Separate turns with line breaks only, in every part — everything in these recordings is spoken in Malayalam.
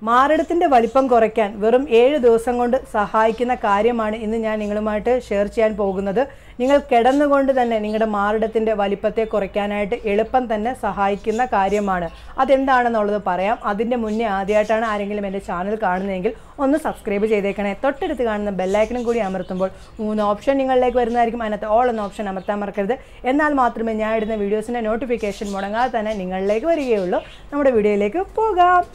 മാറിടത്തിൻ്റെ വലിപ്പം കുറയ്ക്കാൻ വെറും ഏഴ് ദിവസം കൊണ്ട് സഹായിക്കുന്ന കാര്യമാണ് ഇന്ന് ഞാൻ നിങ്ങളുമായിട്ട് ഷെയർ ചെയ്യാൻ പോകുന്നത് നിങ്ങൾ കിടന്നുകൊണ്ട് തന്നെ നിങ്ങളുടെ മാറിടത്തിൻ്റെ വലിപ്പത്തെ കുറയ്ക്കാനായിട്ട് എളുപ്പം തന്നെ സഹായിക്കുന്ന കാര്യമാണ് അതെന്താണെന്നുള്ളത് പറയാം അതിൻ്റെ മുന്നേ ആദ്യമായിട്ടാണ് ആരെങ്കിലും എൻ്റെ ചാനൽ കാണുന്നതെങ്കിൽ ഒന്ന് സബ്സ്ക്രൈബ് ചെയ്തേക്കണേ തൊട്ടടുത്ത് കാണുന്ന ബെല്ലൈക്കനും കൂടി അമർത്തുമ്പോൾ മൂന്ന് ഓപ്ഷൻ നിങ്ങളിലേക്ക് വരുന്നതായിരിക്കും അതിനകത്ത് ഓൾ എന്ന ഓപ്ഷൻ അമർത്താൻ മറക്കരുത് എന്നാൽ മാത്രമേ ഞാൻ ഇടുന്ന വീഡിയോസിൻ്റെ നോട്ടിഫിക്കേഷൻ മുടങ്ങാതെ തന്നെ നിങ്ങളിലേക്ക് വരികയുള്ളൂ നമ്മുടെ വീഡിയോയിലേക്ക് പോകാം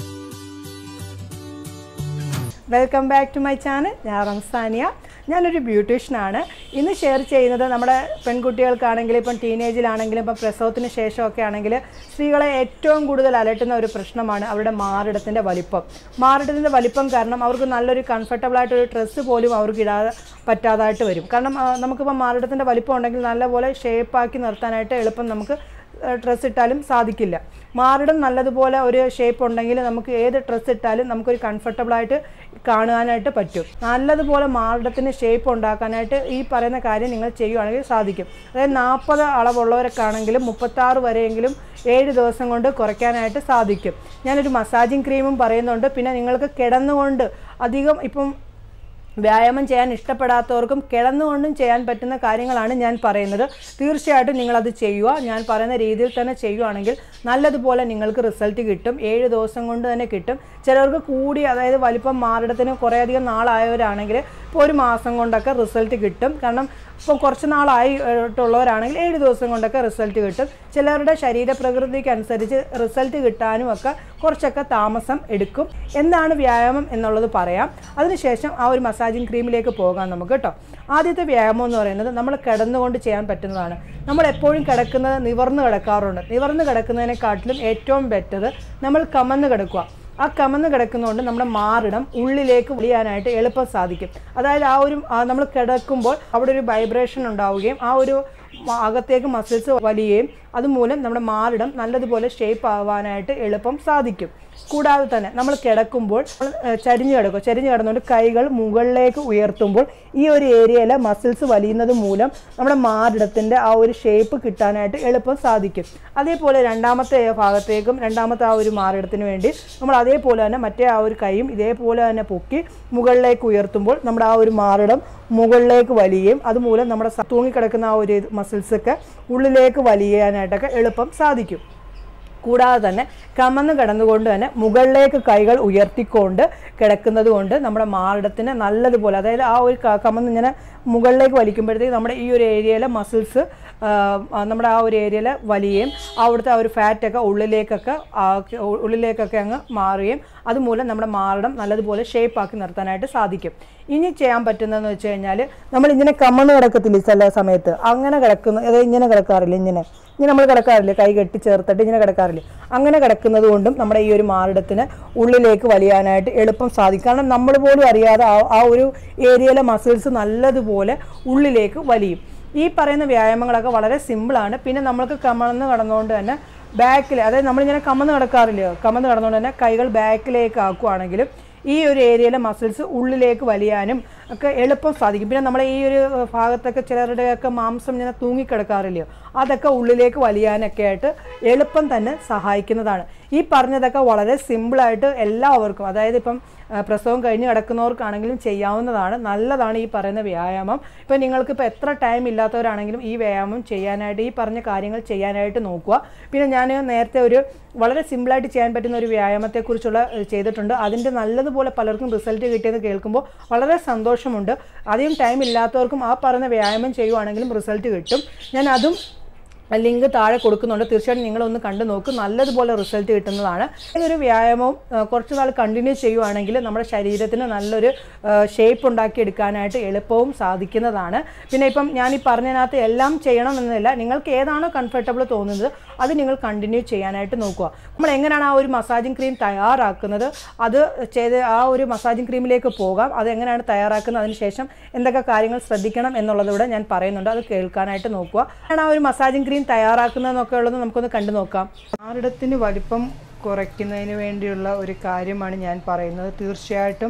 welcome back to my channel ഞാൻ റംസാനിയ ഞാനൊരു ബ്യൂട്ടീഷ്യനാണ് ഇന്ന് ഷെയർ ചെയ്യുന്നത് നമ്മുടെ പെൺകുട്ടികൾക്കാണെങ്കിലും ഇപ്പം ടീനേജിലാണെങ്കിലും ഇപ്പം പ്രസവത്തിന് ശേഷമൊക്കെ ആണെങ്കിൽ സ്ത്രീകളെ ഏറ്റവും കൂടുതൽ അലട്ടുന്ന ഒരു പ്രശ്നമാണ് അവരുടെ മാറിടത്തിൻ്റെ വലിപ്പം മാറിടത്തിൻ്റെ വലിപ്പം കാരണം അവർക്ക് നല്ലൊരു കംഫർട്ടബിൾ ആയിട്ടൊരു ഡ്രസ്സ് പോലും അവർക്ക് ഇടാതെ പറ്റാതായിട്ട് വരും കാരണം ആ, നമുക്കിപ്പോൾ മാറിടത്തിൻ്റെ വലിപ്പം ഉണ്ടെങ്കിൽ നല്ലപോലെ ഷേപ്പാക്കി നിർത്താനായിട്ട് എളുപ്പം നമുക്ക് ഡ്രസ്സ് ഇട്ടാലും സാധിക്കില്ല മാറിടം നല്ലതുപോലെ ഒരു ഷേപ്പ് ഉണ്ടെങ്കിൽ നമുക്ക് ഏത് ഡ്രസ്സ് ഇട്ടാലും നമുക്കൊരു കംഫർട്ടബിൾ ആയിട്ട് കാണുവാനായിട്ട് പറ്റും നല്ലതുപോലെ മാറിടത്തിന് ഷേപ്പ് ഉണ്ടാക്കാനായിട്ട് ഈ പറയുന്ന കാര്യം നിങ്ങൾ ചെയ്യുവാണെങ്കിൽ സാധിക്കും അതായത് നാൽപ്പത് അളവുള്ളവരൊക്കെ ആണെങ്കിലും മുപ്പത്താറ് വരെയെങ്കിലും ഏഴ് ദിവസം കൊണ്ട് കുറയ്ക്കാനായിട്ട് സാധിക്കും ഞാനൊരു മസാജിങ് ക്രീമും പറയുന്നുണ്ട് പിന്നെ നിങ്ങൾക്ക് കിടന്നുകൊണ്ട് അധികം ഇപ്പം വ്യായാമം ചെയ്യാൻ ഇഷ്ടപ്പെടാത്തവർക്കും കിടന്നുകൊണ്ടും ചെയ്യാൻ പറ്റുന്ന കാര്യങ്ങളാണ് ഞാൻ പറയുന്നത് തീർച്ചയായിട്ടും നിങ്ങളത് ചെയ്യുക ഞാൻ പറയുന്ന രീതിയിൽ തന്നെ ചെയ്യുവാണെങ്കിൽ നല്ലതുപോലെ നിങ്ങൾക്ക് റിസൾട്ട് കിട്ടും ഏഴ് ദിവസം കൊണ്ട് തന്നെ കിട്ടും ചിലർക്ക് കൂടി അതായത് വലിപ്പം മാറിടത്തിന് കുറേയധികം നാളായവരാണെങ്കിൽ ഇപ്പോൾ ഒരു മാസം കൊണ്ടൊക്കെ റിസൾട്ട് കിട്ടും കാരണം ഇപ്പം കുറച്ച് നാളായിട്ടുള്ളവരാണെങ്കിൽ ഏഴ് ദിവസം കൊണ്ടൊക്കെ റിസൾട്ട് കിട്ടും ചിലരുടെ ശരീരപ്രകൃതിക്ക് അനുസരിച്ച് റിസൾട്ട് കിട്ടാനും ഒക്കെ കുറച്ചൊക്കെ താമസം എടുക്കും എന്താണ് വ്യായാമം എന്നുള്ളത് പറയാം അതിനുശേഷം ആ ഒരു മസാജിങ് ക്രീമിലേക്ക് പോകാം നമുക്ക് കേട്ടോ ആദ്യത്തെ വ്യായാമം എന്ന് പറയുന്നത് നമ്മൾ കിടന്നുകൊണ്ട് ചെയ്യാൻ പറ്റുന്നതാണ് നമ്മൾ എപ്പോഴും കിടക്കുന്നത് നിവർന്ന് കിടക്കാറുണ്ട് നിവർന്ന് കിടക്കുന്നതിനെക്കാട്ടിലും ഏറ്റവും ബെറ്റർ നമ്മൾ കമന്ന് കിടക്കുക ആ കമന്ന് കിടക്കുന്നതുകൊണ്ട് നമ്മുടെ മാറിടം ഉള്ളിലേക്ക് വലിയാനായിട്ട് എളുപ്പം സാധിക്കും അതായത് ആ ഒരു നമ്മൾ കിടക്കുമ്പോൾ അവിടെ ഒരു വൈബ്രേഷൻ ഉണ്ടാവുകയും ആ ഒരു മ- അകത്തേക്ക് മസിൽസ് വലിയുകയും അതുമൂലം നമ്മുടെ മാറിടം നല്ലതുപോലെ ഷേപ്പ് ആവാനായിട്ട് എളുപ്പം സാധിക്കും കൂടാതെ തന്നെ നമ്മൾ കിടക്കുമ്പോൾ നമ്മൾ, ഏഹ്, ചരിഞ്ഞ് കിടക്കും ചരിഞ്ഞ് കിടന്നുകൊണ്ട് കൈകൾ മുകളിലേക്ക് ഉയർത്തുമ്പോൾ ഈ ഒരു ഏരിയയിലെ മസിൽസ് വലിയുന്നത് മൂലം നമ്മുടെ മാറിടത്തിൻ്റെ ആ ഒരു ഷേപ്പ് കിട്ടാനായിട്ട് എളുപ്പം സാധിക്കും അതേപോലെ രണ്ടാമത്തെ ഭാഗത്തേക്കും രണ്ടാമത്തെ ആ ഒരു മാറിടത്തിന് വേണ്ടി നമ്മൾ അതേപോലെ തന്നെ മറ്റേ ആ ഒരു കൈയും ഇതേപോലെ തന്നെ പൊക്കി മുകളിലേക്ക് ഉയർത്തുമ്പോൾ നമ്മുടെ ആ ഒരു മാറിടം മുകളിലേക്ക് വലിയുകയും അതുമൂലം നമ്മുടെ സ- തൂങ്ങിക്കിടക്കുന്ന ആ ഒരു മസിൽസൊക്കെ ഉള്ളിലേക്ക് വലിയാനായിട്ടൊക്കെ എളുപ്പം സാധിക്കും കൂടാതെ തന്നെ കമന്ന് കിടന്നുകൊണ്ട് തന്നെ മുകളിലേക്ക് കൈകൾ ഉയർത്തിക്കൊണ്ട് കിടക്കുന്നത് കൊണ്ട് നമ്മുടെ മാറിടത്തിന് നല്ലതുപോലെ അതായത് ആ ഒരു ക- കമന്ന് ഇങ്ങനെ മുകളിലേക്ക് വലിക്കുമ്പോഴത്തേക്ക് നമ്മുടെ ഈ ഒരു ഏരിയയിലെ മസിൽസ് നമ്മുടെ ആ ഒരു ഏരിയയിൽ വലിയുകയും അവിടുത്തെ ആ ഒരു ഫാറ്റൊക്കെ ഉള്ളിലേക്കൊക്കെ ആ, ഉ- ഉള്ളിലേക്കൊക്കെ അങ്ങ് മാറുകയും അതുമൂലം നമ്മുടെ മാറിടം നല്ലതുപോലെ ഷേപ്പാക്കി നിർത്താനായിട്ട് സാധിക്കും ഇനി ചെയ്യാൻ പറ്റുന്നതെന്ന് വെച്ച് കഴിഞ്ഞാൽ നമ്മൾ ഇങ്ങനെ കമന്ന് കിടക്കത്തില്ല ചില സമയത്ത് അങ്ങനെ കിടക്കുന്ന അതായത് ഇങ്ങനെ കിടക്കാറില്ല ഇങ്ങനെ ഇങ്ങനെ നമ്മൾ കിടക്കാറില്ലേ കൈ കെട്ടി ചേർത്തിട്ട് ഇങ്ങനെ കിടക്കാറില്ലേ അങ്ങനെ കിടക്കുന്നത് കൊണ്ടും നമ്മുടെ ഈ ഒരു മാറിടത്തിന് ഉള്ളിലേക്ക് വലിയാനായിട്ട് എളുപ്പം സാധിക്കും കാരണം നമ്മൾ പോലും അറിയാതെ ആ ആ ഒരു ഏരിയയിലെ മസിൽസ് നല്ലതുപോലെ ഉള്ളിലേക്ക് വലിയും ഈ പറയുന്ന വ്യായാമങ്ങളൊക്കെ വളരെ സിമ്പിളാണ് പിന്നെ നമ്മൾക്ക് കമന്ന് കിടന്നുകൊണ്ട് തന്നെ ബാക്കിൽ അതായത് നമ്മളിങ്ങനെ കമന്ന് കിടക്കാറില്ലയോ കമന്ന് കിടന്നുകൊണ്ട് തന്നെ കൈകൾ ബാക്കിലേക്ക് ആക്കുവാണെങ്കിലും ഈ ഒരു ഏരിയയിലെ മസിൽസ് ഉള്ളിലേക്ക് വലിയാനും ഒക്കെ എളുപ്പം സാധിക്കും പിന്നെ നമ്മളെ ഈ ഒരു ഭാഗത്തൊക്കെ ചിലരുടെയൊക്കെ മാംസം ഇങ്ങനെ തൂങ്ങിക്കിടക്കാറില്ലയോ അതൊക്കെ ഉള്ളിലേക്ക് വലിയാനൊക്കെ ആയിട്ട് എളുപ്പം തന്നെ സഹായിക്കുന്നതാണ് ഈ പറഞ്ഞതൊക്കെ വളരെ സിമ്പിളായിട്ട് എല്ലാവർക്കും അതായത് ഇപ്പം ആ, പ്രസവം കഴിഞ്ഞ് കിടക്കുന്നവർക്കാണെങ്കിലും ചെയ്യാവുന്നതാണ് നല്ലതാണ് ഈ പറയുന്ന വ്യായാമം ഇപ്പം നിങ്ങൾക്ക് ഇപ്പോൾ എത്ര ടൈം ഇല്ലാത്തവരാണെങ്കിലും ഈ വ്യായാമം ചെയ്യാനായിട്ട് ഈ പറഞ്ഞ കാര്യങ്ങൾ ചെയ്യാനായിട്ട് നോക്കുക പിന്നെ ഞാൻ നേരത്തെ ഒരു വളരെ സിമ്പിളായിട്ട് ചെയ്യാൻ പറ്റുന്ന ഒരു വ്യായാമത്തെക്കുറിച്ചുള്ള ഏഹ്, ചെയ്തിട്ടുണ്ട് അതിൻ്റെ നല്ലതുപോലെ പലർക്കും റിസൾട്ട് കിട്ടിയെന്ന് കേൾക്കുമ്പോൾ വളരെ സന്തോഷമുണ്ട് അധികം ടൈം ഇല്ലാത്തവർക്കും ആ പറയുന്ന വ്യായാമം ചെയ്യുവാണെങ്കിലും റിസൾട്ട് കിട്ടും ഞാൻ അതും ലിങ്ക് താഴെ കൊടുക്കുന്നുണ്ട് തീർച്ചയായിട്ടും നിങ്ങളൊന്ന് കണ്ടു നോക്കും നല്ലതുപോലെ റിസൾട്ട് കിട്ടുന്നതാണ് ഇതൊരു വ്യായാമവും ആ, കുറച്ച് നാൾ കണ്ടിന്യൂ ചെയ്യുവാണെങ്കിൽ നമ്മുടെ ശരീരത്തിന് നല്ലൊരു ഷേപ്പ് ഉണ്ടാക്കിയെടുക്കാനായിട്ട് എളുപ്പവും സാധിക്കുന്നതാണ് പിന്നെ ഇപ്പം ഞാൻ ഈ പറഞ്ഞതിനകത്ത് എല്ലാം ചെയ്യണമെന്നില്ല നിങ്ങൾക്ക് ഏതാണോ കംഫർട്ടബിൾ തോന്നുന്നത് അത് നിങ്ങൾ കണ്ടിന്യൂ ചെയ്യാനായിട്ട് നോക്കുക നമ്മൾ എങ്ങനെയാണ് ആ ഒരു മസാജിങ് ക്രീം തയ്യാറാക്കുന്നത് അത് ചെയ്ത് ആ ഒരു മസാജിങ് ക്രീമിലേക്ക് പോകാം അത് എങ്ങനെയാണ് തയ്യാറാക്കുന്നത് അതിന് ശേഷം എന്തൊക്കെ കാര്യങ്ങൾ ശ്രദ്ധിക്കണം എന്നുള്ളതൂടെ ഞാൻ പറയുന്നുണ്ട് അത് കേൾക്കാനായിട്ട് നോക്കുക ആണ് ആ ഒരു മസാജിങ് ക്രീം തയ്യാറാക്കുന്നതെന്നൊക്കെ ഉള്ളത് നമുക്കൊന്ന് കണ്ടു നോക്കാം ആറിടത്തിന് വലിപ്പം കുറയ്ക്കുന്നതിന് വേണ്ടിയുള്ള ഒരു കാര്യമാണ് ഞാൻ പറയുന്നത് തീർച്ചയായിട്ടും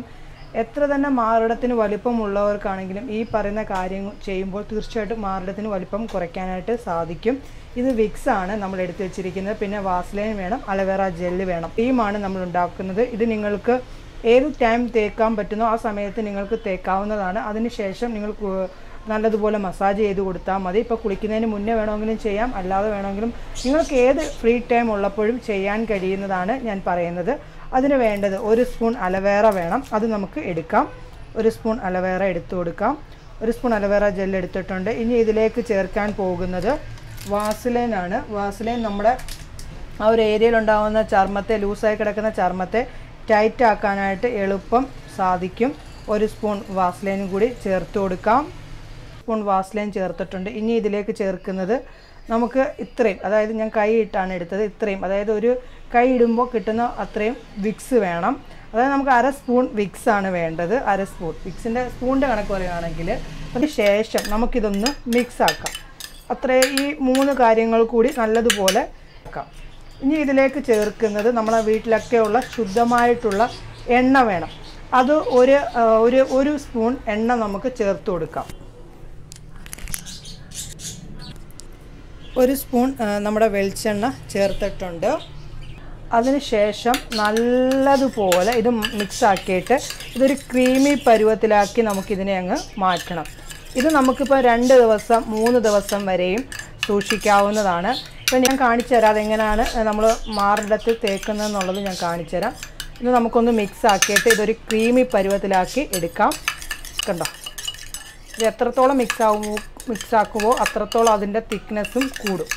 എത്ര തന്നെ മാറിടത്തിന് വലിപ്പമുള്ളവർക്കാണെങ്കിലും ഈ പറയുന്ന കാര്യം ചെയ്യുമ്പോൾ തീർച്ചയായിട്ടും മാറിടത്തിന് വലിപ്പം കുറയ്ക്കാനായിട്ട് സാധിക്കും ഇത് വിക്സ് ആണ് നമ്മൾ എടുത്തു വെച്ചിരിക്കുന്നത് പിന്നെ വാസ്ലൈൻ വേണം അലവേറ ജെല്ല് വേണം ക്രീമാണ് നമ്മൾ ഉണ്ടാക്കുന്നത് ഇത് നിങ്ങൾക്ക് ഏത് ടൈം തേക്കാൻ പറ്റുന്നോ ആ സമയത്ത് നിങ്ങൾക്ക് തേക്കാവുന്നതാണ് അതിനുശേഷം നിങ്ങൾ കു- നല്ലതുപോലെ മസാജ് ചെയ്ത് കൊടുത്താൽ മതി ഇപ്പോൾ കുളിക്കുന്നതിന് മുന്നേ വേണമെങ്കിലും ചെയ്യാം അല്ലാതെ വേണമെങ്കിലും നിങ്ങൾക്ക് ഏത് ഫ്രീ ടൈം ഉള്ളപ്പോഴും ചെയ്യാൻ കഴിയുന്നതാണ് ഞാൻ പറയുന്നത് അതിന് വേണ്ടത് ഒരു സ്പൂൺ അലവേറ വേണം അത് നമുക്ക് എടുക്കാം ഒരു സ്പൂൺ അലവേറ എടുത്തു കൊടുക്കാം ഒരു സ്പൂൺ അലവേറ ജെൽ എടുത്തിട്ടുണ്ട് ഇനി ഇതിലേക്ക് ചേർക്കാൻ പോകുന്നത് വാസിലൈൻ ആണ് വാസിലൈൻ നമ്മുടെ ആ ഒരു ഏരിയയിൽ ഉണ്ടാകുന്ന ചർമ്മത്തെ ലൂസായി കിടക്കുന്ന ചർമ്മത്തെ ടൈറ്റ് ആക്കാനായിട്ട് എളുപ്പം സാധിക്കും ഒരു സ്പൂൺ വാസ്ലൈനും കൂടി ചേർത്ത് കൊടുക്കാം സ്പൂൺ വാസ്ലൈൻ ചേർത്തിട്ടുണ്ട് ഇനി ഇതിലേക്ക് ചേർക്കുന്നത് നമുക്ക് ഇത്രയും അതായത് ഞാൻ കൈ ഇട്ടാണ് എടുത്തത് ഇത്രയും അതായത് ഒരു കൈ ഇടുമ്പോൾ കിട്ടുന്ന അത്രയും വിക്സ് വേണം അതായത് നമുക്ക് അര സ്പൂൺ വിക്സ് ആണ് വേണ്ടത് അര സ്പൂൺ വിക്സിൻ്റെ സ്പൂണിൻ്റെ കണക്ക് പറയുകയാണെങ്കിൽ അതിന് ശേഷം നമുക്കിതൊന്ന് മിക്സ് ആക്കാം അത്രേ ഈ മൂന്ന് കാര്യങ്ങൾ കൂടി നല്ലതുപോലെ ആക്കാം ഇനി ഇതിലേക്ക് ചേർക്കുന്നത് നമ്മളെ വീട്ടിലൊക്കെ ഉള്ള ശുദ്ധമായിട്ടുള്ള എണ്ണ വേണം അത് ഒരു ആ, ഒരു ഒരു സ്പൂൺ എണ്ണ നമുക്ക് ചേർത്ത് കൊടുക്കാം ഒരു സ്പൂൺ ആ, നമ്മുടെ വെളിച്ചെണ്ണ ചേർത്തിട്ടുണ്ട് അതിനുശേഷം നല്ലതുപോലെ ഇത് മിക്സ് ആക്കിയിട്ട് ഇതൊരു ക്രീമി പരുവത്തിലാക്കി നമുക്കിതിനെ അങ്ങ് മാറ്റണം ഇത് നമുക്കിപ്പോൾ രണ്ട് ദിവസം മൂന്ന് ദിവസം വരെയും സൂക്ഷിക്കാവുന്നതാണ് ഇപ്പം ഞാൻ കാണിച്ചു തരാം അതെങ്ങനെയാണ് നമ്മൾ മാറിടത്തിൽ തേക്കുന്നതെന്നുള്ളത് ഞാൻ കാണിച്ചു തരാം ഇത് നമുക്കൊന്ന് മിക്സ് ആക്കിയിട്ട് ഇതൊരു ക്രീമി പരുവത്തിലാക്കി എടുക്കാം കണ്ടോ ഇത് എത്രത്തോളം മിക്സ് ആകുമോ മിക്സ് ആക്കുമോ അത്രത്തോളം അതിൻ്റെ തിക്നെസ്സും കൂടും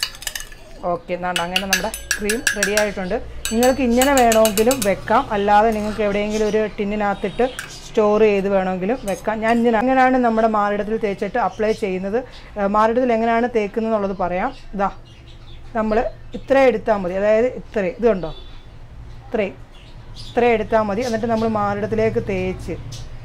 ഓക്കെ എന്നാണ് അങ്ങനെ നമ്മുടെ ക്രീം റെഡി ആയിട്ടുണ്ട് നിങ്ങൾക്ക് ഇങ്ങനെ വേണമെങ്കിലും വെക്കാം അല്ലാതെ നിങ്ങൾക്ക് എവിടെയെങ്കിലും ഒരു ടിന്നിനകത്തിട്ട് സ്റ്റോർ ചെയ്ത് വേണമെങ്കിലും വെക്കാം ഞാൻ ഇങ്ങനെ അങ്ങനെയാണ് നമ്മുടെ മാറിടത്തിൽ തേച്ചിട്ട് അപ്ലൈ ചെയ്യുന്നത് ഏഹ് മാറിടത്തിൽ എങ്ങനെയാണ് തേക്കുന്നത് എന്നുള്ളത് പറയാം ഇതാ നമ്മൾ ഇത്രയും എടുത്താൽ മതി അതായത് ഇത്രയും ഇത് കണ്ടോ ഇത്രയും ഇത്രയും എടുത്താൽ മതി എന്നിട്ട് നമ്മൾ മാറിടത്തിലേക്ക് തേച്ച്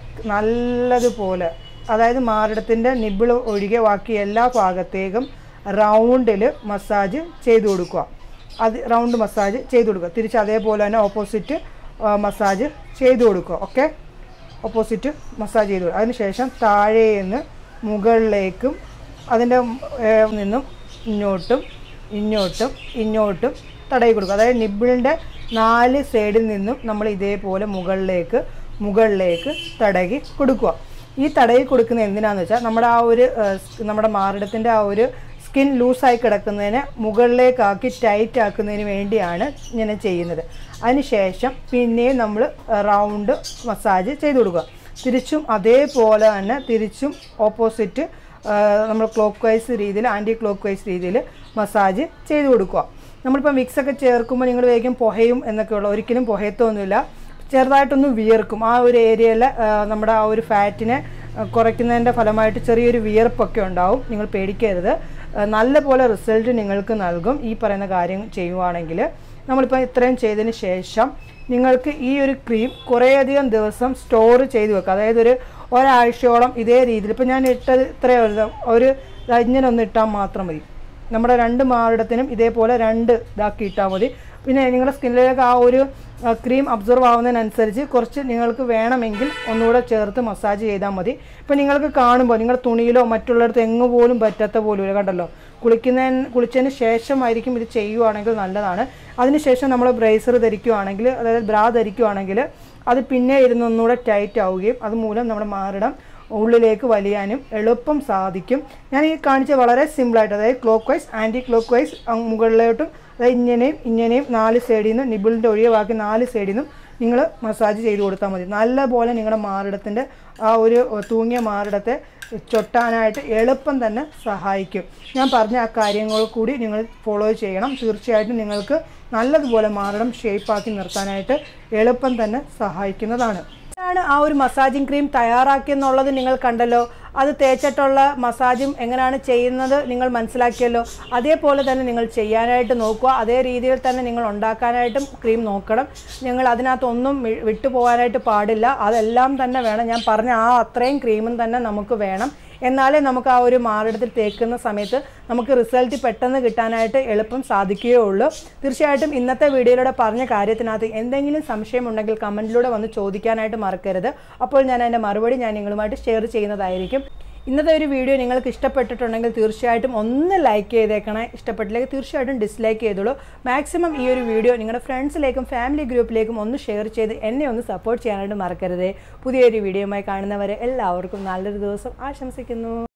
നല്ലതുപോലെ അതായത് മാറിടത്തിൻ്റെ നിബിൾ ഒഴികെ ബാക്കി എല്ലാ ഭാഗത്തേക്കും റൗണ്ടിൽ മസാജ് ചെയ്ത് കൊടുക്കുക അത് റൗണ്ട് മസാജ് ചെയ്ത് കൊടുക്കുക തിരിച്ച് അതേപോലെ തന്നെ ഓപ്പോസിറ്റ് മസാജ് ചെയ്ത് കൊടുക്കുക ഓക്കെ ഓപ്പോസിറ്റ് മസാജ് ചെയ്ത് കൊടുക്കുക അതിനുശേഷം താഴേന്ന് മുകളിലേക്കും അതിൻ്റെ ഏർ, നിന്നും ഇങ്ങോട്ടും ഇങ്ങോട്ടും ഇങ്ങോട്ടും തടയി കൊടുക്കുക അതായത് നിബിളിൻ്റെ നാല് സൈഡിൽ നിന്നും നമ്മൾ ഇതേപോലെ മുകളിലേക്ക് മുകളിലേക്ക് തടകി കൊടുക്കുക ഈ തടയി കൊടുക്കുന്നത് എന്തിനാന്ന് വെച്ചാൽ നമ്മുടെ ആ ഒരു ഏഹ്, സ് നമ്മുടെ മാറിടത്തിൻ്റെ ആ ഒരു സ്കിൻ ലൂസായി കിടക്കുന്നതിന് മുകളിലേക്കാക്കി ടൈറ്റ് ആക്കുന്നതിന് വേണ്ടിയാണ് ഇങ്ങനെ ചെയ്യുന്നത് അതിനുശേഷം പിന്നെയും നമ്മൾ റൗണ്ട് മസാജ് ചെയ്ത് കൊടുക്കുക തിരിച്ചും അതേപോലെ തന്നെ തിരിച്ചും ഓപ്പോസിറ്റ് നമ്മൾ ക്ലോക്ക് വൈസ് രീതിയിൽ ആൻറ്റി ക്ലോക്ക് വൈസ് രീതിയിൽ മസാജ് ചെയ്ത് കൊടുക്കുക നമ്മളിപ്പോൾ മിക്സ് ഒക്കെ ചേർക്കുമ്പോൾ നിങ്ങൾ വേഗം പുഹയും എന്നൊക്കെയുള്ള ഒരിക്കലും പുഹയത്തൊന്നുമില്ല ചെറുതായിട്ടൊന്ന് വിയർക്കും ആ ഒരു ഏരിയയിൽ നമ്മുടെ ആ ഒരു ഫാറ്റിനെ ആ, കുറയ്ക്കുന്നതിൻ്റെ ഫലമായിട്ട് ചെറിയൊരു വിയർപ്പൊക്കെ ഉണ്ടാവും നിങ്ങൾ പേടിക്കരുത് ആ, നല്ല പോലെ റിസൾട്ട് നിങ്ങൾക്ക് നൽകും ഈ പറയുന്ന കാര്യം ചെയ്യുവാണെങ്കിൽ നമ്മളിപ്പോൾ ഇത്രയും ചെയ്തതിന് ശേഷം നിങ്ങൾക്ക് ഈ ഒരു ക്രീം കുറേയധികം ദിവസം സ്റ്റോർ ചെയ്ത് വെക്കുക അതായത് ഒരു ഒരാഴ്ചയോളം ഇതേ രീതിയിൽ ഇപ്പോൾ ഞാൻ ഇട്ടത് ഇത്രയും ഒരു ഒരു ദാ ഇങ്ങനെ ഒന്ന് ഇട്ടാൽ മാത്രം മതി നമ്മുടെ രണ്ട് മാറിടത്തിനും ഇതേപോലെ രണ്ട് ഇതാക്കി ഇട്ടാൽ മതി പിന്നെ നിങ്ങളുടെ സ്കിന്നിലേക്ക് ആ ഒരു ക്രീം അബ്സർവ് ആവുന്നതിനനുസരിച്ച് കുറച്ച് നിങ്ങൾക്ക് വേണമെങ്കിൽ ഒന്നുകൂടെ ചേർത്ത് മസാജ് ചെയ്താൽ മതി ഇപ്പം നിങ്ങൾക്ക് കാണുമ്പോൾ നിങ്ങളുടെ തുണിയിലോ മറ്റുള്ളിടത്ത് എങ്ങ് പോലും പറ്റാത്ത പോലും ഇല്ല കണ്ടല്ലോ കുളിക്കുന്നതിന് കുളിച്ചതിന് ശേഷമായിരിക്കും ഇത് ചെയ്യുവാണെങ്കിൽ നല്ലതാണ് അതിനുശേഷം നമ്മൾ ബ്രേസർ ധരിക്കുവാണെങ്കിൽ അതായത് ബ്രാ ധരിക്കുവാണെങ്കിൽ അത് പിന്നെ ഇരുന്ന് ഒന്നുകൂടെ ടൈറ്റ് ആവുകയും അതുമൂലം നമ്മുടെ മാറിടം ഉള്ളിലേക്ക് വലിയാനും എളുപ്പം സാധിക്കും ഞാൻ ഈ കാണിച്ച വളരെ സിമ്പിളായിട്ട് അതായത് clockwise anti clockwise മുകളിലോട്ടും അതായത് ഇങ്ങനെയും ഇങ്ങനെയും നാല് സൈഡിൽ നിന്നും നിബിളിൻ്റെ ഒഴികെ ബാക്കി നാല് സൈഡിൽ നിന്നും നിങ്ങൾ മസാജ് ചെയ്ത് കൊടുത്താൽ മതി നല്ലപോലെ നിങ്ങളുടെ മാറിടത്തിൻ്റെ ആ ഒരു തൂങ്ങിയ മാറിടത്തെ ചൊട്ടാനായിട്ട് എളുപ്പം തന്നെ സഹായിക്കും ഞാൻ പറഞ്ഞ ആ കാര്യങ്ങൾ കൂടി നിങ്ങൾ ഫോളോ ചെയ്യണം തീർച്ചയായിട്ടും നിങ്ങൾക്ക് നല്ലതുപോലെ മാറിടം ഷേപ്പാക്കി നിർത്താനായിട്ട് എളുപ്പം തന്നെ സഹായിക്കുന്നതാണ് ആണ് ആ ഒരു മസാജിങ് ക്രീം തയ്യാറാക്കിയെന്നുള്ളത് നിങ്ങൾ കണ്ടല്ലോ അത് തേച്ചിട്ടുള്ള മസാജും എങ്ങനെയാണ് ചെയ്യുന്നത് നിങ്ങൾ മനസ്സിലാക്കിയല്ലോ അതേപോലെ തന്നെ നിങ്ങൾ ചെയ്യാനായിട്ട് നോക്കുക അതേ രീതിയിൽ തന്നെ നിങ്ങൾ ഉണ്ടാക്കാനായിട്ടും ക്രീം നോക്കണം നിങ്ങൾ അതിനകത്തൊന്നും വി- വിട്ടുപോകാനായിട്ട് പാടില്ല അതെല്ലാം തന്നെ വേണം ഞാൻ പറഞ്ഞ ആ അത്രയും ക്രീമും തന്നെ നമുക്ക് വേണം എന്നാലേ നമുക്ക് ആ ഒരു മാറിടത്തിൽ തേക്കുന്ന സമയത്ത് നമുക്ക് റിസൾട്ട് പെട്ടെന്ന് കിട്ടാനായിട്ട് എളുപ്പം സാധിക്കുകയുള്ളൂ തീർച്ചയായിട്ടും ഇന്നത്തെ വീഡിയോയിലൂടെ പറഞ്ഞ കാര്യത്തിനകത്ത് എന്തെങ്കിലും സംശയമുണ്ടെങ്കിൽ കമൻറ്റിലൂടെ വന്ന് ചോദിക്കാനായിട്ട് മറക്കരുത് അപ്പോൾ ഞാൻ അതിൻ്റെ മറുപടി ഞാൻ നിങ്ങളുമായിട്ട് ഷെയർ ചെയ്യുന്നതായിരിക്കും ഇന്നത്തെ ഒരു വീഡിയോ നിങ്ങൾക്ക് ഇഷ്ടപ്പെട്ടിട്ടുണ്ടെങ്കിൽ തീർച്ചയായിട്ടും ഒന്ന് ലൈക്ക് ചെയ്തേക്കണേ ഇഷ്ടപ്പെട്ടില്ലെങ്കിൽ തീർച്ചയായിട്ടും ഡിസ്ലൈക്ക് ചെയ്തോളൂ മാക്സിമം ഈ ഒരു വീഡിയോ നിങ്ങളുടെ ഫ്രണ്ട്സിലേക്കും ഫാമിലി ഗ്രൂപ്പിലേക്കും ഒന്ന് ഷെയർ ചെയ്ത് എന്നെ ഒന്ന് സപ്പോർട്ട് ചെയ്യാനായിട്ട് മറക്കരുതേ പുതിയൊരു വീഡിയോയുമായി കാണുന്നവരെ എല്ലാവർക്കും നല്ലൊരു ദിവസം ആശംസിക്കുന്നു